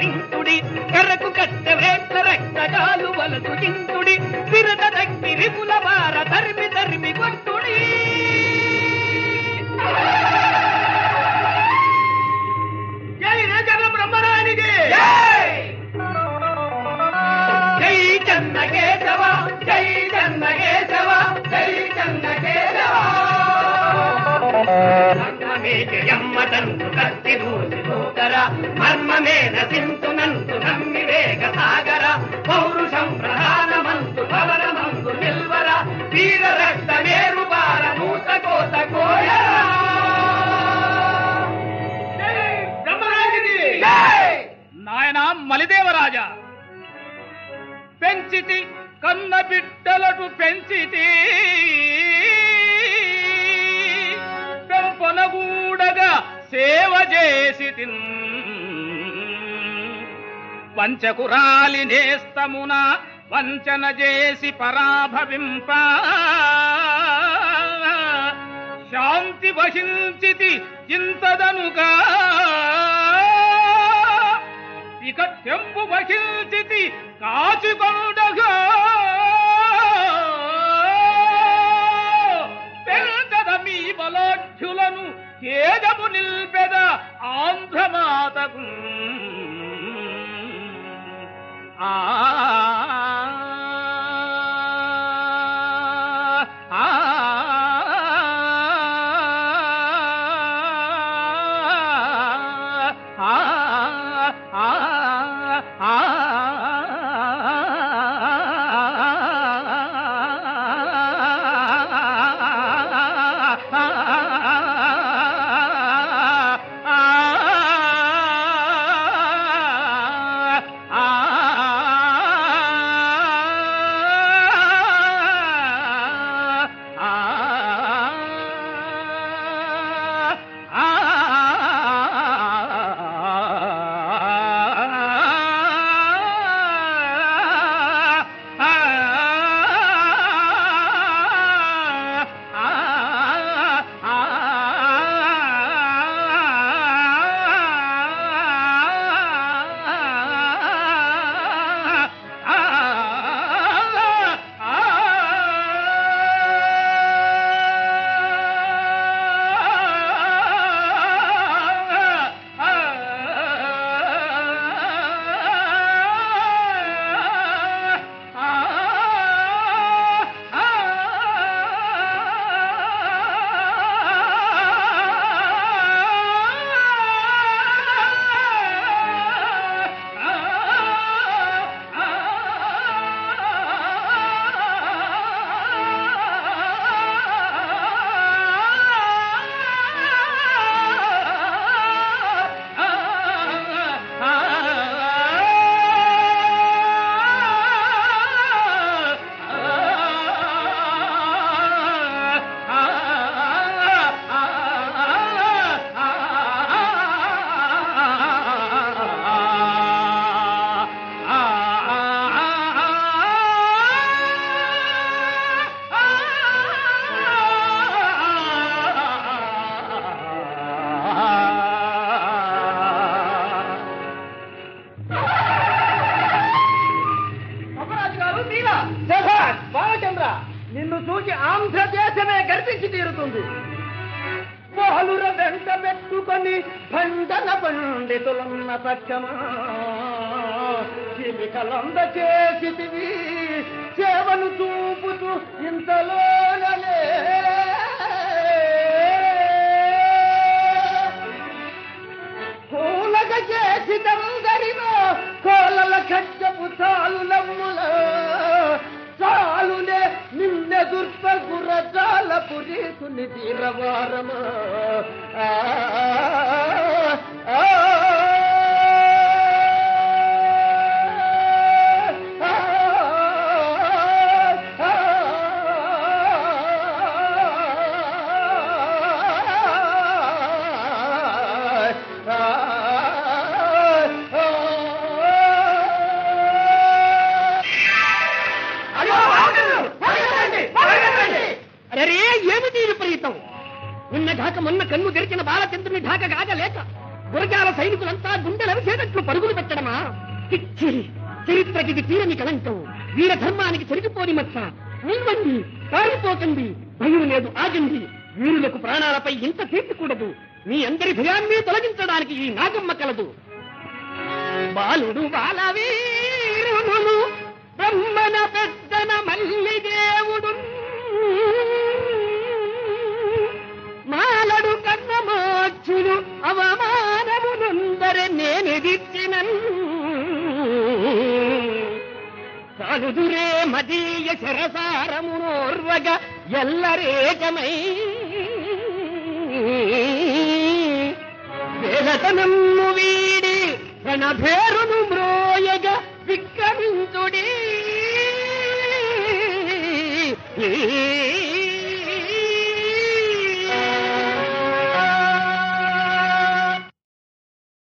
ధరించుడి కర్రకు కట్ట వేట్ల రక్తగాలు వలసు చింతుడి విరద దగ్ని విపుల వార తరిమి తరిమి కొట్టుడి జై రాజన బ్రహ్మరానికి జై చన్న కేశవ జై చన్న కేశవ జై చన్న కేశవ ధర్మమే జయమ్మదంతు కత్తి దూసి దూకర మర్మమే నసింతునంతు నమ్మి వేగ సాగర పౌరుషం ప్రధానమంతు భవనమంతు నిల్వర వీర రక్త మేరు బార మూత కోత కోయరా నాయన మలిదేవరాజా పెంచితి కన్న బిడ్డలటు పెంచితి పెంపనగూడగా సేవ చేసి వంచకురాలి నేస్తమున వంచన చేసి పరాభవింప శాంతి వహించితి ఇంతదనుగా ఇక తెంపు వహించితి కాచికొండగా పెంచద మీ బలాఢ్యులను తేజము నిల్పెద ఆంధ్రమాతకు ఆ ఆ అపరాజు గారు మీరా శభాష్ బాలచంద్ర నిన్ను చూసి ఆంధ్రదేశమే గర్వించి తీరుతుంది పాలుర వెంట పెట్టుకొని భండన పండితులున్న పక్షమా జీవికలంద చేసితివి సేవలు చూపుతూ ఇంతలోనలే పూలగ చేసిదందరిలో కోలల ఖడ్గపు చాలులమ్ముల చాలునే నిన్న దుర్ప గురజాల పురీకుని తీరవారమా ఆ, ఆ, అరే ఏమిటి విపరీతం ఉన్న ఢాక మొన్న కన్ను తెరిచిన బాలచంద్రుని ఢాక కాగలేక గురజాల సైనికులంతా గుండెలవిసేటట్లు పరుగులు పెట్టడమా పిచ్చి చరిత్రకి తీరని కలంకం వీర ధర్మానికి చెరిగిపోని మచ్చ నిల్వండి కారిపోకండి భయం లేదు ఆగండి వీరులకు ప్రాణాలపై ఇంత తీర్చకూడదు మీ అందరి భయాన్ని తొలగించడానికి ఈ నాగమ్మ కలదు బాలుడు బాలవీరును బ్రహ్మన పెద్దన మల్లి దేవుడు మాలడు కన్నమోచ్చులు అవమానమునందరే నేనెదిర్చిన కలుదురే మదీయ శరసారమునోర్వగ ఎల్లరేకమై వేలతనమ్ము వీడి రణభేరును మ్రోయగ విక్రమించుడి